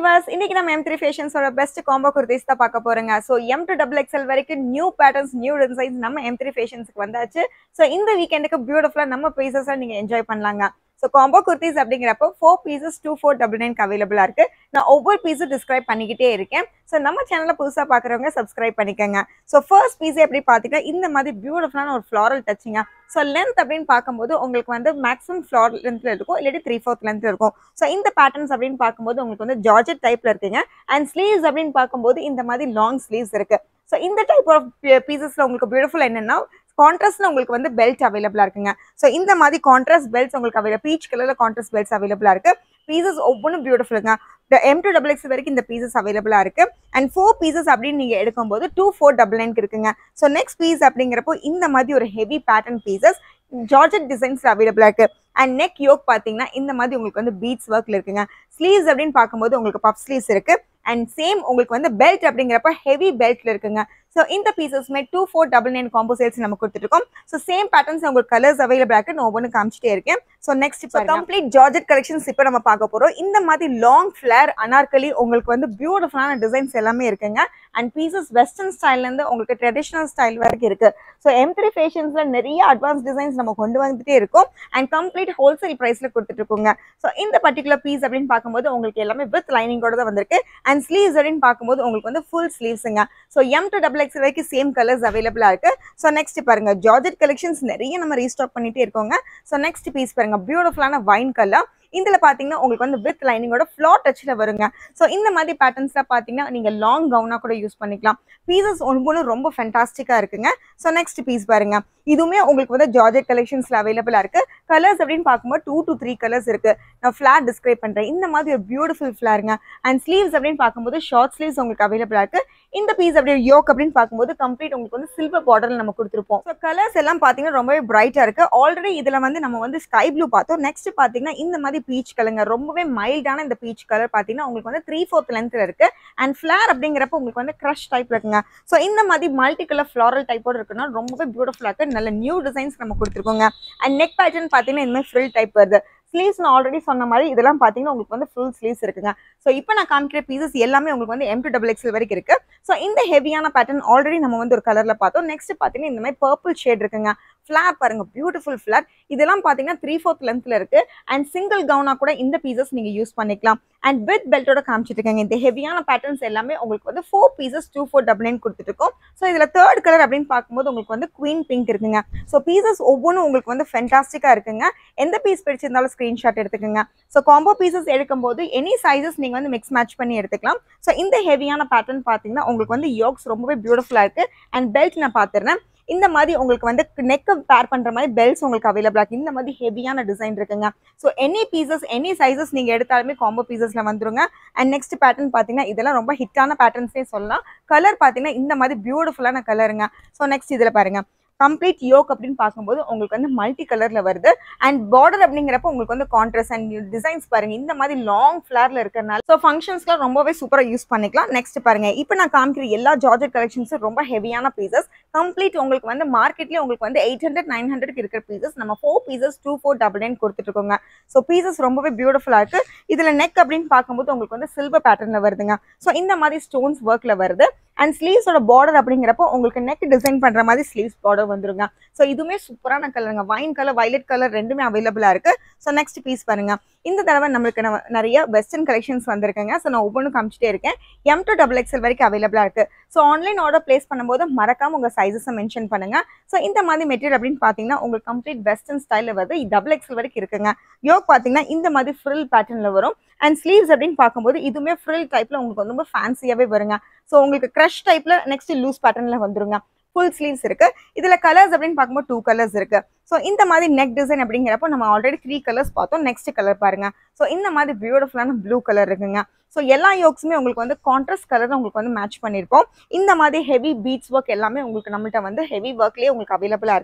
viewers இன்னைக்கு நம்ம M three ஃபேஷன்ஸோட பெஸ்ட் காம்போ குர்த்திஸ் தான் பார்க்க போறோங்க so M to double XL வரைக்கும் நியூ பேட்டர்ன்ஸ் நியூ டிசைன்ஸ் நம்ம எம் த்ரீ ஃபேஷன்ஸ்க்கு வந்தாச்சு ஸோ இந்த வீக்கெண்டுக்கு பியூட்டிஃபுல்லாக நம்ம பீசஸாக நீங்கள் என்ஜாய் பண்ணலாங்க ஸோ காம்போ குர்த்திஸ் அப்படிங்கிறப்போ four pieces two four double nine அவைலபிளாக இருக்கு நான் ஒவ்வொரு பீஸும் டிஸ்கிரைப் பண்ணிக்கிட்டே இருக்கேன் ஸோ நம்ம சேனலில் புதுசாக பார்க்குறவங்க சப்ஸ்கிரைப் பண்ணிக்கோங்க ஸோ ஃபர்ஸ்ட் பீஸ் எப்படி பார்த்தீங்கன்னா இந்த மாதிரி பியூட்டிஃபுல்லான ஒரு ஃப்ளாரல் டச்சுங்க ஸோ லென்த் அப்படின்னு பார்க்கும்போது உங்களுக்கு வந்து மேக்ஸிமம் ஃப்ளார் லென்த்தில் இருக்கும் இல்லாட்டி த்ரீ ஃபோர்த் லென்த் இருக்கும் ஸோ இந்த பேட்டர்ன்ஸ் அப்படின்னு பார்க்கும்போது உங்களுக்கு வந்து ஜார்ஜெட் டைப்பில் இருக்குங்க அண்ட் ஸ்லீவ்ஸ் அப்படின்னு பார்க்கும்போது இந்த மாதிரி லாங் ஸ்லீவ்ஸ் இருக்கு ஸோ இந்த டைப் ஆஃப் பீசஸில் உங்களுக்கு பியூட்டிஃபுல் என்னன்னா கான்ட்ராஸ்ட்ல உங்களுக்கு வந்து பெல்ட் அவைலபிளா இருக்குங்க ஸோ இந்த மாதிரி கான்ட்ராஸ்ட் பெல்ட்ஸ் உங்களுக்கு அவைலபிள் பீச் கலர்ல கான்ட்ராஸ்ட் பெல்ட்ஸ் அவைலபிளா இருக்கு பீசஸ் ஒவ்வொன்றும் பியூட்டிஃபுல்லுங்க எம் டூ டபுள் எக்ஸ் வரைக்கும் இந்த பீசஸ் அவைலபிளா இருக்கு அண்ட் ஃபோர் பீசஸ் அப்படின்னு நீங்க எடுக்கும்போது டூ ஃபோர் டபுள் நைன்க்கு இருக்குங்க ஸோ நெக்ஸ்ட் பீஸ் அப்படிங்கிறப்போ இந்த மாதிரி ஒரு heavy pattern pieces georgette designs அவைலபிளா இருக்கு அண்ட் நெக் யோக் பார்த்தீங்கன்னா இந்த மாதிரி உங்களுக்கு வந்து பீட்ஸ் ஒர்க்ல இருக்குங்க ஸ்லீவ்ஸ் அப்படின்னு பார்க்கும்போது உங்களுக்கு பஃப் ஸ்லீவ்ஸ் இருக்கு அண்ட் சேம் உங்களுக்கு வந்து பெல்ட் அப்படிங்கிறப்ப ஹெவி பெல்ட்ல இருக்குங்க ஸோ இந்த பீசஸ்மே two four double nine combo sales நம்ம கொடுத்துருக்கோம் ஸோ சேம் பேட்டர்ன்ஸ் உங்களுக்கு கலர்ஸ் அவைலபிள் இருக்கு நான் ஒவ்வொன்று காமிச்சிட்டே இருக்கேன் so next complete georgette collections இப்போ நம்ம பார்க்க போறோம் இந்த மாதிரி லாங் ஃபிளேர் அனார்கலி உங்களுக்கு வந்து பியூட்டிஃபுல்லான டிசைன்ஸ் எல்லாமே இருக்குங்க அண்ட் பீசஸ் வெஸ்டர்ன் ஸ்டைல்லேருந்து உங்களுக்கு ட்ரெடிஷ்னல் ஸ்டைல் வரைக்கும் இருக்கு ஸோ எம் த்ரீ ஃபேஷன்ஸில் நிறைய அட்வான்ஸ் டிசைன்ஸ் நம்ம கொண்டு வந்துட்டே இருக்கோம் அண்ட் கம்ப்ளீட் ஹோல்சேல் ப்ரைஸில் கொடுத்துட்டு இருக்கோங்க ஸோ இந்த பர்டிகுலர் பீஸ் அப்படின்னு பார்க்கும்போது உங்களுக்கு எல்லாமே வித் லைனிங்கோட தான் வந்திருக்கு அண்ட் ஸ்லீவ்ஸ் அப்படின்னு பார்க்கும்போது உங்களுக்கு வந்து ஃபுல் ஸ்லீவ்ஸுங்க so M to double X வரைக்கும் சேம் கலர்ஸ் அவைலபிளாக இருக்கு ஸோ நெக்ஸ்ட் பாருங்க ஜார்ஜெட் கலெக்ஷன்ஸ் நிறைய நம்ம ரீஸ்டாக் பண்ணிட்டே இருக்கோங்க ஸோ நெக்ஸ்ட் பீஸ் பாருங்க பியூட்டிஃபுல்லான வைன் கலர் இதில் பார்த்தீங்கன்னா உங்களுக்கு வந்து வித் லைனிங்கோட ஃப்ளார் டச்சில் வருங்க ஸோ இந்த மாதிரி பேட்டர்ன்ஸ்லாம் பார்த்தீங்கன்னா நீங்கள் லாங் கவுனாக கூட யூஸ் பண்ணிக்கலாம் பீசஸ் ஒன்று ரொம்ப ஃபென்டாஸ்டிக்காக இருக்குங்க ஸோ நெக்ஸ்ட் பீஸ் பாருங்க இதுவுமே உங்களுக்கு வந்து ஜார்ஜெட் கலெக்ஷன்ஸில் அவைலபிளாக இருக்கு கலர்ஸ் அப்படின்னு பார்க்கும்போது டூ டு த்ரீ கலர்ஸ் இருக்கு நான் ஃப்ளார் டிஸ்கிரைப் பண்ணுறேன் இந்த மாதிரி ஒரு பியூட்டிஃபுல் ஃப்ளாருங்க அண்ட் ஸ்லீவ்ஸ் அப்படின்னு பார்க்கும்போது ஷார்ட் ஸ்லீவ்ஸ் உங்களுக்கு அவைலபிளாக இருக்கு இந்த பீஸ் அப்படியே யோக் அப்படின்னு பார்க்கும்போது கம்ப்ளீட் உங்களுக்கு வந்து சில்வர் பார்டரில் நம்ம கொடுத்துருப்போம் ஸோ கலர்ஸ் எல்லாம் பார்த்தீங்கன்னா ரொம்பவே பிரைட்டாக இருக்கு ஆல்ரெடி இதில் வந்து நம்ம வந்து ஸ்கை ப்ளூ பார்த்தோம் நெக்ஸ்ட் பார்த்தீங்கன்னா இந்த மாதிரி பீச் கலருங்க ரொம்பவே மைல்டான இந்த பீச் கலர் பார்த்தீங்கன்னா உங்களுக்கு வந்து த்ரீ ஃபோர்த் லென்த்தில் இருக்கு அண்ட் ஃப்ளார் அப்படிங்கிறப்ப உங்களுக்கு வந்து க்ரஷ் டைப் இருக்குங்க ஸோ இந்த மாதிரி மல்டி கலர் ஃப்ளாரல் டைப்போட இருக்குன்னா ரொம்பவே பியூட்டிஃபுல்லாக இருக்கு நல்ல நியூ டிசைன்ஸ் நம்ம கொடுத்துருக்கோங்க அண்ட் நெக் பேட்டர்ன் பார்த்தீங்கன்னா இந்த மாதிரி ஃப்ரில் டைப் வருது ஸ்லீவ்ஸ் நான் ஆல்ரெடி சொன்ன மாதிரி இதெல்லாம் பார்த்தீங்கன்னா உங்களுக்கு வந்து ஃபுல் ஸ்லீவ்ஸ் இருக்குங்க ஸோ இப்போ நான் காமிக்கிற பீசஸ் எல்லாமே உங்களுக்கு வந்து எம் டு டபுள் எக்ஸல் வரைக்கும் இருக்கு ஸோ இந்த ஹெவியான பேட்டர்ன் ஆல்ரெடி நம்ம வந்து ஒரு கலரில் பார்த்தோம் நெக்ஸ்ட் பார்த்தீங்கன்னா இந்த மாதிரி பர்பிள் ஷேட் இருக்குங்க ஃப்ளார் பாருங்க பியூட்டிஃபுல் ஃப்ளார் இதெல்லாம் பார்த்தீங்கன்னா த்ரீ ஃபோர்த் லென்த்தில் இருக்கு அண்ட் சிங்கிள் கவுனாக கூட இந்த பீசஸ் நீங்கள் யூஸ் பண்ணிக்கலாம் அண்ட் வித் பெல்ட்டோட காமிச்சிட்டு இருக்காங்க இந்த ஹெவியான பேட்டர்ன்ஸ் எல்லாமே உங்களுக்கு வந்து four pieces two four double nine கொடுத்துருக்கோம் ஸோ இதில் தேர்ட் கலர் அப்படின்னு பார்க்கும்போது உங்களுக்கு வந்து குவீன் பிங்க் இருக்குங்க ஸோ பீசஸ் ஒவ்வொன்றும் உங்களுக்கு வந்து ஃபென்டாஸ்டிக்காக இருக்குங்க எந்த பீஸ் பிடிச்சிருந்தாலும் ஸ்க்ரீன்ஷாட் எடுத்துக்கோங்க ஸோ காம்போ பீசஸ் எடுக்கும்போது எனி சைஸஸ் நீங்கள் வந்து மிக்ஸ் மேட்ச் பண்ணி எடுத்துக்கலாம் ஸோ இந்த ஹெவியான பேட்டர்ன் பார்த்தீங்கன்னா உங்களுக்கு வந்து யோக்ஸ் ரொம்பவே பியூட்டிஃபுல்லாக இருக்குது அண்ட் பெல்ட் நான் பார்த்துறேன் இந்த மாதிரி உங்களுக்கு வந்து நெக்கை பேர் பண்ணுற மாதிரி பெல்ட்ஸ் உங்களுக்கு அவைலபிளாக இருக்குது இந்த மாதிரி ஹெவியான டிசைன் இருக்குங்க so any pieces any sizes நீங்கள் எடுத்தாலுமே காம்போ பீசஸில் வந்துருங்க அண்ட் நெக்ஸ்ட் பேட்டர்ன் பார்த்தீங்கன்னா இதெல்லாம் ரொம்ப ஹிட்டான பேட்டர்ன்ஸே சொல்லலாம் கலர் பார்த்தீங்கன்னா இந்த மாதிரி பியூட்டிஃபுல்லான கலருங்க ஸோ நெக்ஸ்ட் இதில் பாருங்க கம்ப்ளீட் யோக் அப்படின்னு பார்க்கும்போது உங்களுக்கு வந்து மல்டி கலர்ல வருது அண்ட் பார்டர் அப்படிங்கிறப்ப உங்களுக்கு வந்து கான்ட்ராஸ்ட் அண்ட் டிசைன்ஸ் பாருங்க இந்த மாதிரி லாங் ஃபிளார்ல இருக்கிறனால ஸோ ஃபங்க்ஷன்ஸ்லாம் ரொம்பவே சூப்பராக யூஸ் பண்ணிக்கலாம் நெக்ஸ்ட் பாருங்க இப்போ நான் காமிக்கிற எல்லா ஜார்ஜெட் கலெக்ஷன்ஸும் ரொம்ப ஹெவியான பீசஸ் கம்ப்ளீட் உங்களுக்கு வந்து மார்க்கெட்லேயே உங்களுக்கு வந்து எயிட் ஹண்ட்ரட் நைன் ஹண்ட்ரட் இருக்கிற பீசஸ் நம்ம four pieces two four double nine கொடுத்துட்டு இருக்கோங்க ஸோ பீசஸ் ரொம்பவே பியூட்டிஃபுல்லாக இருக்கு இதில் நெக் அப்படின்னு பார்க்கும்போது உங்களுக்கு வந்து சில்வர் பேட்டர்னில் வருதுங்க ஸோ இந்த மாதிரி ஸ்டோன்ஸ் ஒர்க்கில் வருது அண்ட் ஸ்லீவ்ஸோட பார்டர் அப்படிங்கிறப்போ உங்களுக்கு நெக் டிசைன் பண்ணுற மாதிரி ஸ்லீவ்ஸ் பார்டர் வந்துருங்க ஸோ இதுவுமே சூப்பரான கலருங்க வைன் கலர் வயலட் கலர் ரெண்டுமே அவைலபிளாக இருக்கு ஸோ நெக்ஸ்ட் பீஸ் பாருங்க இந்த தடவை நம்மளுக்கு நம்ம நிறைய வெஸ்டர்ன் கலெக்ஷன்ஸ் வந்திருக்குங்க ஸோ நான் ஒவ்வொன்றும் காமிச்சிட்டே இருக்கேன் எம் டு டபுள் எக்ஸ்எல் வரைக்கும் அவைலபிளாக இருக்கு ஸோ ஆன்லைன் ஆர்டர் பிளேஸ் பண்ணும்போது மறக்காம உங்கள் சைஸஸை மென்ஷன் பண்ணுங்க ஸோ இந்த மாதிரி மெட்டீரியல் அப்படின்னு பார்த்தீங்கன்னா உங்களுக்கு கம்ப்ளீட் வெஸ்டர்ன் ஸ்டைலில் வருது டபுள் எக்ஸ்எல் வரைக்கும் இருக்குங்க யோக் பார்த்தீங்கன்னா இந்த மாதிரி ஃப்ரில் பேட்டர்னில் வரும் அண்ட் ஸ்லீவ்ஸ் அப்படின்னு பார்க்கும்போது இதுவுமே ஃப்ரில் டைப்பில் உங்களுக்கு வந்து ரொம்ப ஃபேன்சியாகவே வருங்க ஸோ உங்களுக்கு க்ரஷ் டைப்பில் நெக்ஸ்ட் லூஸ் பேட்டர்னில் வந்துருங்க ஃபுல் ஸ்லீவ்ஸ் இருக்கு இதுல கலர்ஸ் அப்படின்னு பார்க்கும்போது டூ கலர்ஸ் இருக்கு ஸோ இந்த மாதிரி நெக் டிசைன் அப்படிங்கிறப்போ நம்ம ஆல்ரெடி த்ரீ கலர்ஸ் பார்த்தோம் நெக்ஸ்ட் கலர் பாருங்க ஸோ இந்த மாதிரி பியூட்டிஃபுல்லான ப்ளூ கலர் இருக்குங்க ஸோ எல்லா யோக்ஸுமே உங்களுக்கு வந்து கான்ட்ராஸ்ட் கலர் உங்களுக்கு வந்து மேட்ச் பண்ணியிருப்போம் இந்த மாதிரி ஹெவி பீட்ஸ் ஒர்க் எல்லாமே உங்களுக்கு நம்மள்ட்ட வந்து ஹெவி ஒர்க்லேயே உங்களுக்கு அவைலபிளாக இருக்குங்க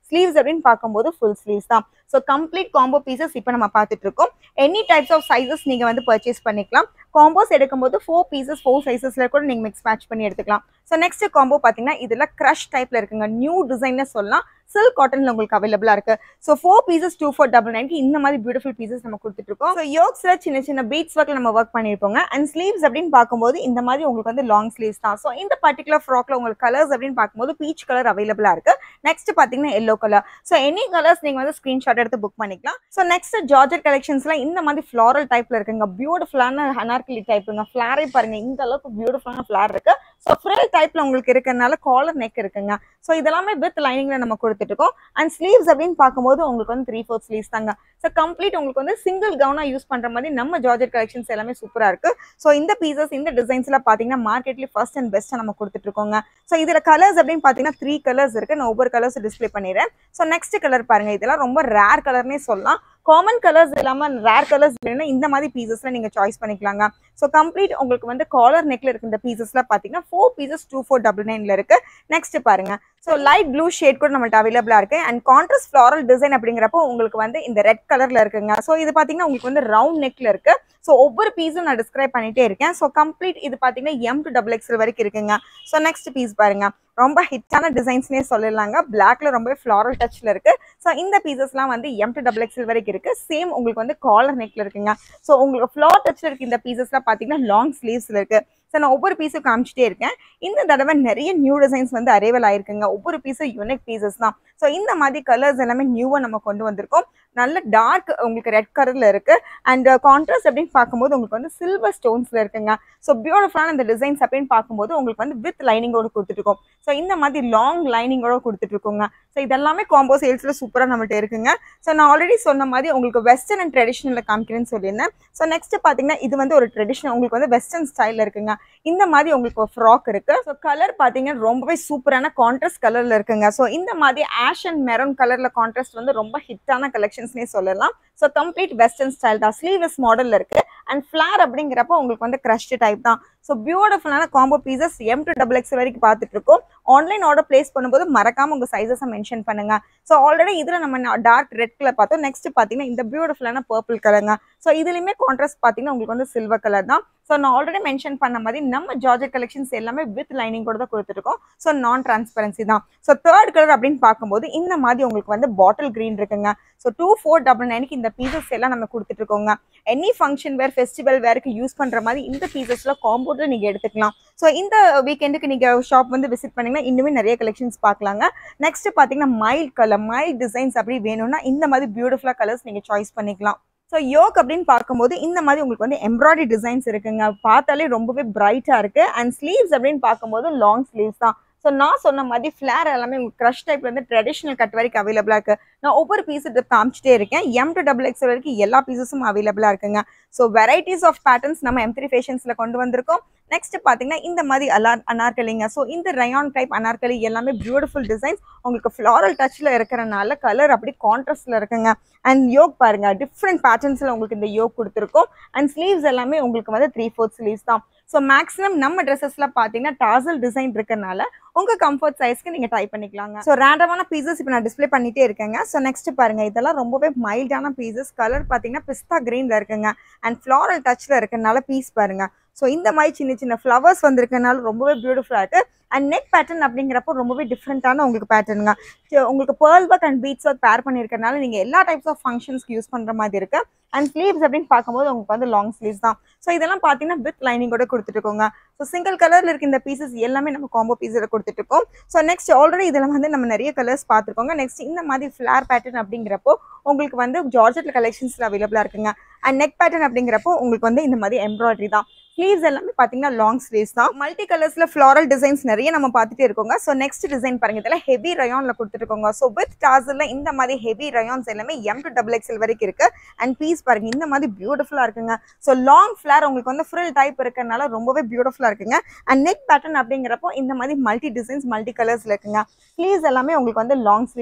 ஸ்லீவ்ஸ் அப்படின்னு பார்க்கும்போது ஃபுல் ஸ்லீவ்ஸ் தான் ஸோ கம்ப்ளீட் காம்போ பீசஸ் இப்போ நம்ம பார்த்துட்டு இருக்கோம் எனி டைப்ஸ் ஆஃப் சைஸஸ் நீங்கள் வந்து பர்ச்சேஸ் பண்ணிக்கலாம் காம்போஸ் எடுக்கும்போது ஃபோர் பீசஸ் ஃபோர் சைஸஸில் கூட நீங்கள் மிக்ஸ் மேட்ச் பண்ணி எடுத்துக்கலாம் ஸோ நெக்ஸ்ட் காம்போ பார்த்தீங்கன்னா இதில் க்ரஷ் டைப்பில் இருக்குங்க நியூ டிசைன்னு சொல்லலாம் சில்க் காட்டன்ல உங்களுக்கு அவைலபிளா இருக்கு so four pieces two four double நைன்க்கு இந்த மாதிரி பியூட்டிஃபுல் பீசஸ் நம்ம கொடுத்துட்டு இருக்கோம் ஸோ யோக்ஸ்ல சின்ன சின்ன பீட்ஸ் ஒர்க்ல நம்ம ஒர்க் பண்ணிருப்போங்க அண்ட் ஸ்லீவ்ஸ் அப்படின்னு பார்க்கும்போது இந்த மாதிரி உங்களுக்கு வந்து லாங் ஸ்லீவ்ஸ் தான் ஸோ இந்த பர்டிகுலர் ஃப்ராக்ல உங்களுக்கு கலர்ஸ் அப்படின்னு பார்க்கும்போது பீச் கலர் அவைலபிளா இருக்கு நெக்ஸ்ட் பாத்தீங்கன்னா yellow colour so any colours நீங்க வந்து ஸ்கிரீன்ஷாட் எடுத்து புக் பண்ணிக்கலாம் ஸோ நெக்ஸ்ட் ஜார்ஜர் கலெக்ஷன்ஸ்ல இந்த மாதிரி ஃப்ளாரல் டைப்ல இருக்குங்க பியூட்டிஃபுல்லான அனார்கலி டைப்புங்க ஃபிளாரே பாருங்க இந்த அளவுக்கு பியூட்டிஃபுல்லான ஃபிளார் இருக்கு ஸோ ஃப்ரில் டைப்ல உங்களுக்கு இருக்கறனால காலர் நெக் இருக்குங்க ஸோ இதெல்லாமே வித் லைனிங்ல நம்ம கொடுத்துட்டு இருக்கோம் அண்ட் ஸ்லீவ்ஸ் அப்படின்னு பார்க்கும்போது உங்களுக்கு வந்து த்ரீ ஃபோர்த் ஸ்லீவ்ஸ் தாங்க ஸோ கம்ப்ளீட் உங்களுக்கு வந்து சிங்கிள் கவுனா யூஸ் பண்ற மாதிரி நம்ம ஜார்ஜர் கலெக்ஷன்ஸ் எல்லாமே சூப்பரா இருக்கு ஸோ இந்த பீசஸ் இந்த டிசைன்ஸ்ல பாத்தீங்கன்னா மார்க்கெட்லி ஃபர்ஸ்ட் அண்ட் பெஸ்ட் நம்ம கொடுத்துட்டு இருக்கோங்க ஸோ இதுல கலர்ஸ் அப்படின்னு பாத்தீங்கன்னா த்ரீ கலர்ஸ் இருக்கு நான் ஒவ்வொரு கலர்ஸ் டிஸ்ப்ளே பண்ணிடுறேன் ஸோ நெக்ஸ்ட் கலர் பாருங்க இதெல்லாம் ரொம்ப ரேர் கலர்னே சொல்லலாம் காமன் கலர்ஸ் இல்லாம ரேர் கலர்ஸ் வேணும்னா இந்த மாதிரி பீசஸ்ல நீங்க சாய்ஸ் பண்ணிக்கலாங்க ஸோ கம்ப்ளீட் உங்களுக்கு வந்து காலர் நெக்ல இருக்க இந்த பீசஸ்ல பாத்தீங்கன்னா four pieces two four double நைன்ல இருக்கு நெக்ஸ்ட் பாருங்க ஸோ லைட் ப்ளூ ஷேட் கூட நம்மள்ட்ட அவைலபிளா இருக்கு அண்ட் கான்ட்ராஸ்ட் ஃப்ளாரல் டிசைன் அப்படிங்கிறப்போ உங்களுக்கு வந்து இந்த ரெட் கலர்ல இருக்குங்க ஸோ இது பாத்தீங்கன்னா உங்களுக்கு வந்து ரவுண்ட் நெக்ல இருக்கு ஸோ ஒவ்வொரு பீஸும் நான் டிஸ்கிரைப் பண்ணிட்டே இருக்கேன் ஸோ கம்ப்ளீட் இது பாத்தீங்கன்னா எம் டு டபுள் எக்ஸ்எல் வரைக்கும் இருக்குங்க ஸோ நெக்ஸ்ட் பீஸ் பாருங்க ரொம்ப ஹிட்டான டிசைன்ஸ்னே சொல்லலாங்க பிளாக்ல ரொம்ப ஃப்ளாரல் டச்ல இருக்கு ஸோ இந்த பீசஸ்லாம் வந்து எம் டு டபுள் எக்ஸ்எல் வரைக்கும் இருக்கு சேம் உங்களுக்கு வந்து காலர் நெக்ல இருக்குங்க ஸோ உங்களுக்கு ஃப்ளார் டச்ல இருக்கு இந்த பீசஸ்லாம் பாத்தீங்கன்னா லாங் ஸ்லீவ்ஸ்ல இருக்கு ஸோ நான் ஒவ்வொரு பீஸும் காமிச்சிட்டே இருக்கேன் இந்த தடவை நிறைய நியூ டிசைன்ஸ் வந்து அரைவல் ஆயிருக்குங்க ஒவ்வொரு பீஸும் யூனிக் பீசஸ் தான் ஸோ இந்த மாதிரி கலர்ஸ் எல்லாமே நியூவாக நம்ம கொண்டு வந்திருக்கோம் நல்ல டார்க் உங்களுக்கு ரெட் கலர்ல இருக்கு அண்ட் கான்ட்ராஸ்ட் அப்படின்னு பார்க்கும்போது உங்களுக்கு வந்து சில்வர் ஸ்டோன்ஸ்ல இருக்குங்க ஸோ பியூட்டிஃபுல்லான இந்த டிசைன்ஸ் அப்படின்னு பார்க்கும்போது உங்களுக்கு வந்து வித் லைனிங்கோட கொடுத்துருக்கோம் ஸோ இந்த மாதிரி லாங் லைனிங்கோட கொடுத்துட்டு இருக்கோங்க ஸோ இதெல்லாமே காம்போ சேல்ஸ்ல சூப்பராக நம்மகிட்ட இருக்குங்க ஸோ நான் ஆல்ரெடி சொன்ன மாதிரி உங்களுக்கு வெஸ்டர்ன் அண்ட் ட்ரெடிஷ்னலில் காமிக்கிறேன்னு சொல்லியிருந்தேன் ஸோ நெக்ஸ்ட் பார்த்தீங்கன்னா இது வந்து ஒரு ட்ரெடிஷ்னல் உங்களுக்கு வந்து வெஸ்டர்ன் ஸ்டைலில் இருக்குங்க இந்த மாதிரி உங்களுக்கு ஒரு ஃப்ராக் இருக்கு ஸோ கலர் பார்த்தீங்கன்னா ரொம்பவே சூப்பரான கான்ட்ராஸ்ட் கலர்ல இருக்குங்க ஸோ இந்த மாதிரி ஆஷ் அண்ட் மெரூன் கலர்ல கான்ட்ராஸ்ட் வந்து ரொம்ப ஹிட்டான கலெக்ஷன்ஸ்னே சொல்லலாம் ஸோ கம்ப்ளீட் வெஸ்டர்ன் ஸ்டைல் தான் ஸ்லீவ்லெஸ் மாடல்ல இருக்கு அண்ட் ஃபிளார் அப்படிங்கிறப்ப உங்களுக்கு வந்து க்ரஷ்டு டைப் தான் ஸோ பியூட்டிஃபுல்லான combo pieces M to double X வரைக்கும் பார்த்துட்டு இருக்கோம் ஆன்லைன் ஆர்டர் பிளேஸ் பண்ணும்போது மறக்காம உங்க சைஸஸை மென்ஷன் பண்ணுங்க ஸோ ஆல்ரெடி இதுல நம்ம டார்க் ரெட் கலர் பார்த்தோம் நெக்ஸ்ட் பார்த்தீங்கன்னா இந்த பியூட்டிஃபுல்லான பர்பிள் கலருங்க ஸோ இதுலயுமே கான்ட்ராஸ்ட் பார்த்தீங்கன்னா உங்களுக்கு வந்து சில்வர் கலர் தான் ஸோ நான் ஆல்ரெடி மென்ஷன் பண்ண மாதிரி நம்ம ஜார்ஜர் கலெக்ஷன்ஸ் எல்லாமே வித் லைனிங் கூட தான் கொடுத்துருக்கோம் ஸோ நான் டிரான்ஸ்பரன்சி தான் ஸோ தேர்ட் கலர் அப்படின்னு பார்க்கும்போது இந்த மாதிரி உங்களுக்கு வந்து பாட்டில் கிரீன் இருக்குங்க ஸோ டூ ஃபோர் டபுள் நைனுக்கு இந்த பீசஸ் எல்லாம் நம்ம கொடுத்துட்டு இருக்கோங்க எனி ஃபங்க்ஷன் வேர் ஃபெஸ்டிவல் வேருக்கு யூஸ் பண்ற மாதிரி இந்த பீசஸ்ல காம்போட நீங்க எடுத்துக்கலாம் ஸோ இந்த வீக்கெண்டுக்கு நீங்க ஷாப் வந்து விசிட் பண்ணீங்கன்னா இன்னுமே நிறைய கலெக்ஷன்ஸ் பார்க்கலாங்க நெக்ஸ்ட் பாத்தீங்கன்னா மைல்ட் கலர் மைல்ட் டிசைன்ஸ் அப்படி வேணும்னா இந்த மாதிரி பியூட்டிஃபுல்லா கலர்ஸ் நீங்க சாய்ஸ் பண்ணிக்கலாம் ஸோ யோக் அப்படின்னு பார்க்கும்போது இந்த மாதிரி உங்களுக்கு வந்து எம்ப்ராய்டரி டிசைன்ஸ் இருக்குங்க பார்த்தாலே ரொம்பவே பிரைட்டா இருக்கு அண்ட் ஸ்லீவ்ஸ் அப்படின்னு பார்க்கும்போது லாங் ஸ்லீவ்ஸ் தான் ஸோ நான் சொன்ன மாதிரி ஃபிளேர் எல்லாமே உங்களுக்கு க்ரஷ் டைப்ல இருந்து ட்ரெடிஷனல் கட் வரைக்கும் அவைலபிளா இருக்கு நான் ஒவ்வொரு பீஸ் காமிச்சிட்டே இருக்கேன் எம் டு டபுள் எக்ஸ் வரைக்கும் எல்லா பீசஸும் அவைலபிளா இருக்குங்க ஸோ வெரைட்டிஸ் ஆஃப் பேட்டர்ன்ஸ் நம்ம எம் த்ரீ ஃபேஷன்ஸ்ல கொண்டு வந்திருக்கோம் நெக்ஸ்ட் பாத்தீங்கன்னா இந்த மாதிரி அலார் அனார்கலிங்க ஸோ இந்த ரயான் டைப் அனார்கலி எல்லாமே பியூட்டிஃபுல் டிசைன்ஸ் உங்களுக்கு ஃப்ளாரல் டச்ல இருக்கிறனால கலர் அப்படி கான்ட்ராஸ்ட்ல இருக்குங்க அண்ட் யோக் பாருங்க டிஃப்ரெண்ட் பேட்டர்ன்ஸ்ல உங்களுக்கு இந்த யோக் கொடுத்துருக்கோம் அண்ட் ஸ்லீவ்ஸ் எல்லாமே உங்களுக்கு வந்து த்ரீ ஃபோர்த் ஸ்லீவ்ஸ் தான் ஸோ மேக்ஸிமம் நம்ம ட்ரெஸ்ஸஸ்ல பார்த்தீங்கன்னா டாசல் டிசைன் இருக்கறனால உங்க கம்ஃபர்ட் சைஸ்க்கு நீங்க ட்ரை பண்ணிக்கலாங்க ஸோ ரேண்டமான பீசஸ் இப்போ நான் டிஸ்ப்ளே பண்ணிட்டே இருக்கேங்க ஸோ நெக்ஸ்ட் பாருங்க இதெல்லாம் ரொம்பவே மைல்டான பீசஸ் கலர் பார்த்தீங்கன்னா பிஸ்தா கிரீன்ல இருக்குங்க அண்ட் ஃப்ளாரல் டச்ல இருக்கறனால பீஸ் பாருங்க ஸோ இந்த மாதிரி சின்ன சின்ன ஃப்ளவர்ஸ் வந்திருக்கனால ரொம்பவே பியூட்டிஃபுல்லாக இருக்கு அண்ட் நெக் பேட்டர்ன் அப்படிங்கிறப்போ ரொம்பவே டிஃப்ரெண்ட்டான உங்களுக்கு பேட்டர்னுங்க உங்களுக்கு pearl work and beads work pair பண்ணியிருக்கனால நீங்கள் எல்லா டைப்ஸ் ஆஃப் ஃபங்க்ஷன்ஸ்க்கு யூஸ் பண்ணுற மாதிரி இருக்கு அண்ட் ஸ்லீவ்ஸ் அப்படின்னு பார்க்கும்போது உங்களுக்கு வந்து லாங் ஸ்லீவ்ஸ் தான் ஸோ இதெல்லாம் பார்த்தீங்கன்னா வித் லைனிங்கோட கொடுத்துட்டுருக்கோங்க ஸோ சிங்கிள் கலரில் இருக்க இந்த பீசஸ் எல்லாமே நம்ம காம்போ பீஸில் கொடுத்துட்ருக்கோம் ஸோ நெக்ஸ்ட் ஆல்ரெடி இதில் வந்து நம்ம நிறைய கலர்ஸ் பார்த்துருக்கோங்க நெக்ஸ்ட் இந்த மாதிரி ஃப்ளார் பேட்டர்ன் அப்படிங்கிறப்போ உங்களுக்கு வந்து ஜார்ஜெட் கலெக்ஷன்ஸில் அவைலபிளாக இருக்குங்க அண்ட் நெக் பேட்டர்ன் அப்படிங்கிறப்போ உங்களுக்கு வந்து இந்த மாதிரி எம்ப்ராய்டரி தான் ஸ்லீவ்ஸ் எல்லாமே பார்த்தீங்கன்னா லாங் ஸ்லீவ்ஸ் தான் மல்டி கலர்ஸ்ல ஃப்ளாரல் டிசைன்ஸ் நிறைய நம்ம பார்த்துட்டே இருக்கோங்க ஸோ நெக்ஸ்ட் டிசைன் பாருங்க இதெல்லாம் ஹெவி ரயான்ல கொடுத்துருக்கோங்க ஸோ வித் டாசல்ல இந்த மாதிரி ஹெவி ரயான்ஸ் எல்லாமே எம் டு டபுள் எக்ஸ்எல் வரைக்கும் இருக்கு அண்ட் பீஸ் பாருங்க இந்த மாதிரி பியூட்டிஃபுல்லா இருக்குங்க ஸோ லாங் ஃபிளார் உங்களுக்கு வந்து ஃப்ரில் டைப் இருக்கறனால ரொம்பவே பியூட்டிஃபுல்லா இருக்குங்க அண்ட் நெக் பேட்டர்ன் அப்படிங்கிறப்போ இந்த மாதிரி மல்டி டிசைன்ஸ் மல்டி கலர்ஸ்ல இருக்குங்க ஸ்லீவ்ஸ் எல்லாமே உங்களுக்கு வந்து லாங் ஸ்லீவ்ஸ் தான்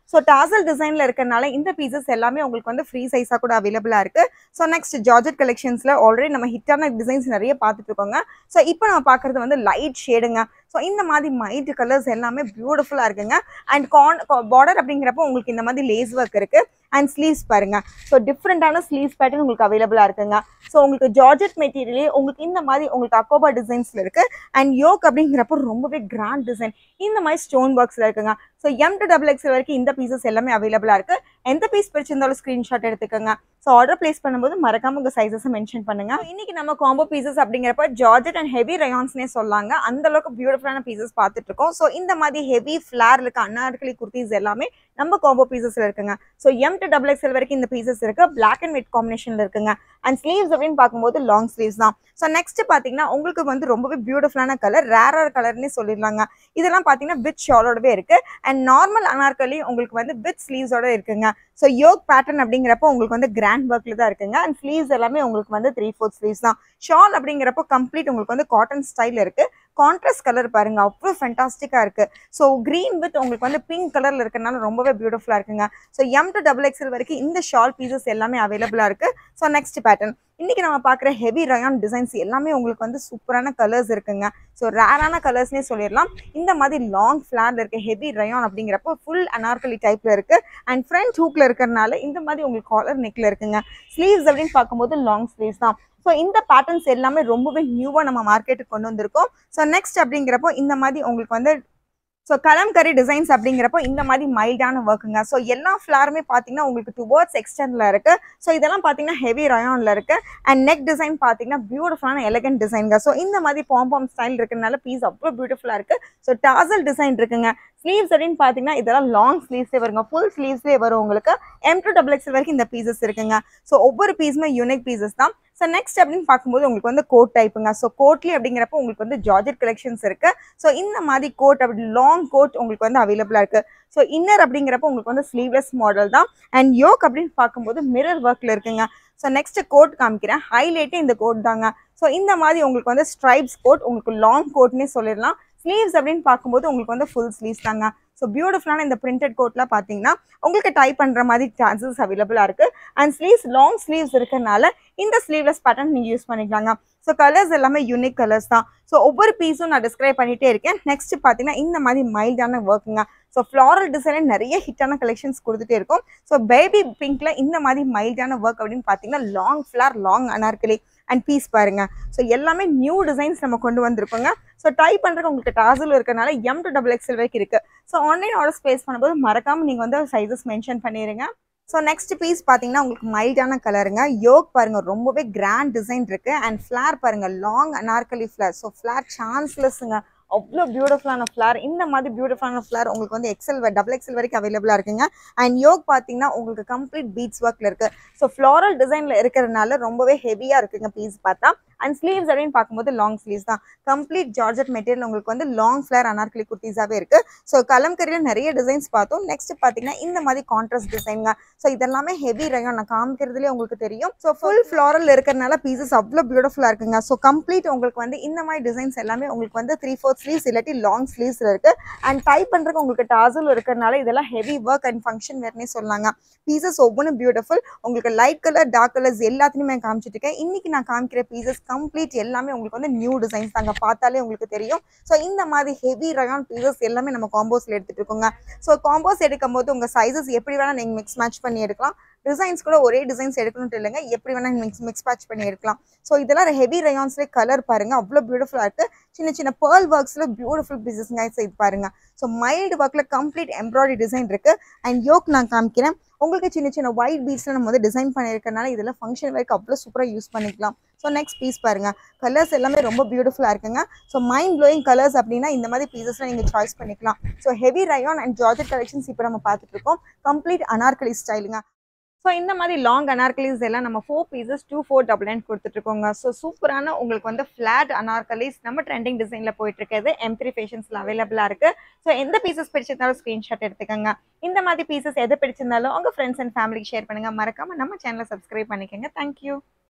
ஸோ டாசல் டிசைன்ல இருக்கறனால இந்த பீசஸ் எல்லாமே உங்களுக்கு வந்து ஃப்ரீ சைஸாக கூட அவைலபிளாக இருக்கு ஸோ நெக்ஸ்ட் ஜார்ஜெட் கலெக்ஷன்ஸ்ல ஆல்ரெடி நம்ம ஹிட்டான டிசைன்ஸ் நிறைய பார்த்துட்டு இருக்கோங்க ஸோ இப்போ நம்ம பார்க்கறது வந்து லைட் ஷேடுங்க ஸோ இந்த மாதிரி மைல்டு கலர்ஸ் எல்லாமே பியூட்டிஃபுல்லாக இருக்குங்க அண்ட் கான் பார்டர் அப்படிங்கிறப்போ உங்களுக்கு இந்த மாதிரி லேஸ் ஒர்க் இருக்கு அண்ட் ஸ்லீவ்ஸ் பாருங்க ஸோ டிஃப்ரெண்டான ஸ்லீவ்ஸ் பேட்டர்ன் உங்களுக்கு அவைலபிளாக இருக்குங்க ஸோ உங்களுக்கு ஜார்ஜெட் மெட்டீரியலே உங்களுக்கு இந்த மாதிரி உங்களுக்கு அக்கோபா டிசைன்ஸ்ல இருக்கு அண்ட் யோக் அப்படிங்கிறப்போ ரொம்பவே கிராண்ட் டிசைன் இந்த மாதிரி ஸ்டோன் ஒர்க்ஸ்ல இருக்குங்க so M to double X வரைக்கும் இந்த பீசஸ் எல்லாமே அவைலபிளாக இருக்கு எந்த பீஸ் பிடிச்சிருந்தாலும் ஸ்க்ரீன்ஷாட் எடுத்துக்கோங்க ஸோ ஆர்டர் பிளேஸ் பண்ணும்போது மறக்காம உங்க சைஸஸ் மென்ஷன் பண்ணுங்க So, இன்னைக்கு நம்ம காம்போ பீசஸ் அப்படிங்கிறப்ப ஜார்ஜெட் அண்ட் ஹெவி ரயான்ஸ்னே சொல்லாங்க அந்த அளவுக்கு பியூட்டிஃபுல்லான பீசஸ் பார்த்துட்டு இருக்கோம் ஸோ இந்த மாதிரி ஹெவி ஃபிளார் இருக்க அன்னார்கலி குர்த்திஸ் எல்லாமே நம்ம காம்போ பீசஸ்ல இருக்குங்க so M to double XL வரைக்கும் இந்த பீசஸ் இருக்கு பிளாக் அண்ட் ஒயிட் காம்பினேஷன்ல இருக்குங்க அண்ட் ஸ்லீவ்ஸ் அப்படின்னு பார்க்கும்போது லாங் ஸ்லீவ்ஸ் தான் ஸோ நெக்ஸ்ட் பார்த்தீங்கன்னா உங்களுக்கு வந்து ரொம்பவே பியூட்டிஃபுல்லான கலர் ரேரர் கலர்னே சொல்லிடலாங்க இதெல்லாம் பார்த்தீங்கன்னா வித் ஷாலோடவே இருக்கு அண்ட் நார்மல் அனார்கலி உங்களுக்கு வந்து வித் ஸ்லீவ்ஸோட இருக்குங்க ஸோ யோக் பேட்டர்ன் அப்படிங்கிறப்போ உங்களுக்கு வந்து கிராண்ட் ஒர்க்ல தான் இருக்குங்க அண்ட் ஸ்லீவ்ஸ் எல்லாமே உங்களுக்கு வந்து த்ரீ ஃபோர்த் ஸ்லீவ்ஸ் தான் ஷால் அப்படிங்கிறப்போ கம்ப்ளீட் உங்களுக்கு வந்து காட்டன் ஸ்டைல் இருக்கு கான்ட்ராஸ்ட் கலர் பாருங்க அவ்வளோ ஃபென்டாஸ்டிக்காக இருக்கு ஸோ க்ரீன் வித் உங்களுக்கு வந்து பிங்க் கலர்ல இருக்கனால ரொம்பவே பியூட்டிஃபுல்லாக இருக்குங்க so M to double XL வரைக்கும் இந்த ஷால் பீசஸ் எல்லாமே அவைலபிளாக இருக்கு ஸோ நெக்ஸ்ட் பேட்டர்ன் இன்னைக்கு நம்ம பார்க்குற ஹெவி ரயான் டிசைன்ஸ் எல்லாமே உங்களுக்கு வந்து சூப்பரான கலர்ஸ் இருக்குங்க ஸோ ரேரான கலர்ஸ்னே சொல்லிடலாம் இந்த மாதிரி லாங் ஃபிளார்ல இருக்க ஹெவி ரயான் அப்படிங்கிறப்போ ஃபுல் அனார்கலி டைப்ல இருக்கு அண்ட் ஃப்ரண்ட் ஹூக்ல இருக்கிறனால இந்த மாதிரி உங்களுக்கு காலர் நெக்ல இருக்குங்க ஸ்லீவ்ஸ் அப்படின்னு பார்க்கும்போது லாங் ஸ்லீவ்ஸ் தான் ஸோ இந்த பேட்டர்ன்ஸ் எல்லாமே ரொம்பவே நியூவாக நம்ம மார்க்கெட்டுக்கு கொண்டு வந்திருக்கோம் ஸோ நெக்ஸ்ட் அப்படிங்கிறப்போ இந்த மாதிரி உங்களுக்கு வந்து ஸோ கலம்கரி டிசைன்ஸ் அப்படிங்கிறப்போ இந்த மாதிரி மைல்டான ஒர்க்குங்க ஸோ எல்லா ஃப்ளாருமே பார்த்தீங்கன்னா உங்களுக்கு டுவர்ட்ஸ் எக்ஸ்டென்ட்ல இருக்கு ஸோ இதெல்லாம் பார்த்தீங்கன்னா ஹெவி ரயான்ல இருக்கு அண்ட் நெக் டிசைன் பார்த்தீங்கன்னா பியூட்டிஃபுல்லான எலகன்ட் டிசைன்ங்க ஸோ இந்த மாதிரி பாம்பாம் ஸ்டைல் இருக்கிறதுனால பீஸ் அவ்வளோ பியூட்டிஃபுல்லாக இருக்கு ஸோ டாசல் டிசைன் இருக்குங்க ஸ்லீவ்ஸ் அப்படின்னு பார்த்தீங்கன்னா இதெல்லாம் லாங் ஸ்லீவ்ஸே வருங்க ஃபுல் ஸ்லீவ்ஸ்லேயே வரும் உங்களுக்கு எம் டு டபுள் எக்ஸ் வரைக்கும் இந்த பீசஸ் இருக்குங்க ஸோ ஒவ்வொரு பீஸுமே யூனிக் பீசஸ் தான் ஸோ நெக்ஸ்ட் அப்படின்னு பார்க்கும்போது உங்களுக்கு வந்து கோட் டைப்புங்க ஸோ கோட்லி அப்படிங்கிறப்ப உங்களுக்கு வந்து ஜார்ஜெட் கலெக்ஷன்ஸ் இருக்கு ஸோ இந்த மாதிரி கோட் அப்படி லாங் கோட் உங்களுக்கு வந்து அவைலபிளாக இருக்கு ஸோ இன்னர் அப்படிங்கிறப்ப உங்களுக்கு வந்து ஸ்லீவ்லெஸ் மாடல் தான் அண்ட் யோக் அப்படின்னு பார்க்கும்போது மிரர் ஒர்க்ல இருக்குங்க ஸோ நெக்ஸ்ட் கோட் காமிக்கிறேன் ஹைலைட்டே இந்த கோட் தாங்க ஸோ இந்த மாதிரி உங்களுக்கு வந்து ஸ்ட்ரைப்ஸ் கோட் உங்களுக்கு லாங் கோட்னே சொல்லிடலாம் ஸ்லீவ்ஸ் அப்படின்னு பார்க்கும்போது உங்களுக்கு வந்து ஃபுல் ஸ்லீவ்ஸ் தாங்க ஸோ பியூட்டிஃபுல்லான இந்த பிரிண்டட் கோட்லாம் பார்த்தீங்கன்னா உங்களுக்கு டைப் பண்ணுற மாதிரி சான்சஸ் அவைலபிளாக இருக்குது அண்ட் ஸ்லீவ்ஸ் லாங் ஸ்லீவ்ஸ் இருக்கறனால இந்த ஸ்லீவ்லெஸ் பேட்டர்ன் நீங்கள் யூஸ் பண்ணிக்கலாங்க ஸோ கலர்ஸ் எல்லாமே யூனிக் கலர்ஸ் தான் ஸோ ஒவ்வொரு பீஸும் நான் டிஸ்கிரைப் பண்ணிட்டே இருக்கேன் நெக்ஸ்ட் பார்த்தீங்கன்னா இந்த மாதிரி மைல்டான ஒர்க்குங்க ஸோ ஃப்ளாரல் டிசைனே நிறைய ஹிட்டான கலெக்ஷன்ஸ் கொடுத்துட்டே இருக்கும் ஸோ பேபி பிங்க்ல இந்த மாதிரி மைல்டான ஒர்க் அப்படின்னு பார்த்தீங்கன்னா long flare long Anarkali and piece பாருங்க ஸோ எல்லாமே நியூ டிசைன்ஸ் நம்ம கொண்டு வந்திருக்கோங்க ஸோ டைப் பண்ணுறதுக்கு உங்களுக்கு டாசல் இருக்கறனால எம் டு டபுள் எக்ஸ்எல் வரைக்கும் இருக்கு ஸோ ஆன்லைன் ஆர்டர்ஸ் பிளேஸ் பண்ணும்போது மறக்காம நீங்கள் வந்து சைஸஸ் மென்ஷன் பண்ணிடுங்க ஸோ நெக்ஸ்ட் பீஸ் பார்த்தீங்கன்னா உங்களுக்கு மைல்டான கலருங்க யோக் பாருங்க ரொம்பவே கிராண்ட் டிசைன் இருக்கு அண்ட் ஃப்ளார் பாருங்க long Anarkali flare so flare சான்ஸ்லெஸ்ஸுங்க அவ்வளோ பியூட்டிஃபுல்லான ஃப்ளார் இந்த மாதிரி பியூட்டிஃபுல்லான ஃப்ளார் உங்களுக்கு வந்து எக்ஸல் டபுள் எக்ஸல் வரைக்கும் அவைலபிளாக இருக்குங்க அண்ட் யோக் பார்த்தீங்கன்னா உங்களுக்கு கம்ப்ளீட் பீட்ஸ் ஒர்க்கில் இருக்கு ஸோ ஃப்ளாரல் டிசைனில் இருக்கிறதுனால ரொம்பவே ஹெவியாக இருக்குங்க பீஸ் பார்த்தா அண்ட் ஸ்லீவ்ஸ் அப்படின்னு பார்க்கும்போது லாங் ஸ்லீவ்ஸ் தான் கம்ப்ளீட் ஜார்ஜெட் மெட்டீரியல் உங்களுக்கு வந்து லாங் ஃப்ளேர் அனார்கலி குர்த்திஸாகவே இருக்கு ஸோ கலம்கரியில் நிறைய டிசைன்ஸ் பார்த்தோம் நெக்ஸ்ட் பார்த்தீங்கன்னா இந்த மாதிரி கான்ட்ராஸ்ட் டிசைனுங்க ஸோ இதெல்லாமே ஹெவி ரயம் நான் காமிக்கிறதுலேயே உங்களுக்கு தெரியும் ஸோ ஃபுல் ஃப்ளாரல் இருக்கிறனால பீசஸ் அவ்வளோ பியூட்டிஃபுல்லாக இருக்குங்க ஸோ கம்ப்ளீட் உங்களுக்கு வந்து இந்த மாதிரி டிசைன்ஸ் எல்லாமே உங்களுக்கு வந்து த்ரீ ஃபோர் ஸ்லீவ்ஸ் இல்லாட்டி லாங் ஸ்லீவ்ஸில் இருக்கு அண்ட் டைப் பண்ணுறதுக்கு உங்களுக்கு டாசல் இருக்கிறனால இதெல்லாம் ஹெவி ஒர்க் அண்ட் ஃபங்க்ஷன் வேர்னே சொல்லாங்க பீசஸ் ஒவ்வொன்றும் பியூட்டிஃபுல் உங்களுக்கு லைட் கலர் டார்க் கலர்ஸ் எல்லாத்தையுமே நான் காமிச்சிட்டு இருக்கேன் இன்னைக்கு நான் காமிக்கிற பீசஸ் கம்ப்ளீட் எல்லாமே உங்களுக்கு வந்து நியூ டிசைன்ஸ் தாங்க பார்த்தாலே உங்களுக்கு தெரியும் ஸோ இந்த மாதிரி ஹெவி ரயான் பீசஸ் எல்லாமே நம்ம காம்போஸ்ல எடுத்துட்டு இருக்கோங்க ஸோ காம்போஸ் எடுக்கும் போது உங்க சைஸஸ் எப்படி வேணா நீங்க மிக்ஸ் மேட்ச் பண்ணி எடுக்கலாம் டிசைன்ஸ் கூட ஒரே டிசைன்ஸ் எடுக்கணும்ட்டு இல்லைங்க எப்படி வேணா மிக்ஸ் மிக்ஸ் மேட்ச் பண்ணி எடுக்கலாம் ஸோ இதெல்லாம் ஹெவி ரயான்ஸ்லேயே கலர் பாருங்க அவ்வளோ பியூட்டிஃபுல்லாக இருக்கு சின்ன சின்ன பேர்ல் ஒர்க்ஸ்ல பியூட்டிஃபுல் பீசஸ்ங்க இது பாருங்க ஸோ மைல்டு ஒர்க்ல கம்ப்ளீட் எம்ப்ராய்டரி டிசைன் இருக்கு அண்ட் யோக் நான் காமிக்கிறேன் உங்களுக்கு சின்ன சின்ன ஒயிட் பீட்ஸ்ல நம்ம வந்து டிசைன் பண்ணியிருக்கனால இதெல்லாம் ஃபங்க்ஷன் வரைக்கும் அவ்வளோ சூப்பராக யூஸ் பண்ணிக்கலாம் ஸோ நெக்ஸ்ட் பீஸ் பாருங்க கலர்ஸ் எல்லாமே ரொம்ப பியூட்டிஃபுல்லாக இருக்குங்க ஸோ மைண்ட் ப்ளோயிங் கலர்ஸ் அப்படின்னா இந்த மாதிரி பீசஸ்லாம் நீங்கள் சாய்ஸ் பண்ணிக்கலாம் so heavy rayon and georgette collections இப்போ நம்ம பார்த்துட்டு இருக்கோம் கம்ப்ளீட் அனார்கலி ஸ்டைலுங்க ஸோ இந்த மாதிரி லாங் அனார்கலிஸ் எல்லாம் நம்ம four pieces two four double nine கொடுத்துட்ருக்கோங்க ஸோ சூப்பரான உங்களுக்கு வந்து ஃப்ளாட் அனார்கலிஸ் நம்ம ட்ரெண்டிங் டிசைனில் போயிட்டு இருக்கிறது எம் த்ரீ ஃபேஷன்ஸில் அவைலபிளாக இருக்கு ஸோ எந்த பீசஸ் பிடிச்சிருந்தாலும் ஸ்க்ரீன்ஷாட் எடுத்துக்கோங்க இந்த மாதிரி பீசஸ் எது பிடிச்சிருந்தாலும் உங்கள் ஃப்ரெண்ட்ஸ் அண்ட் ஃபேமிலிக்கு ஷேர் பண்ணுங்க மறக்காம நம்ம சேனலை சப்ஸ்கிரைப் பண்ணிக்கோங்க தேங்க்யூ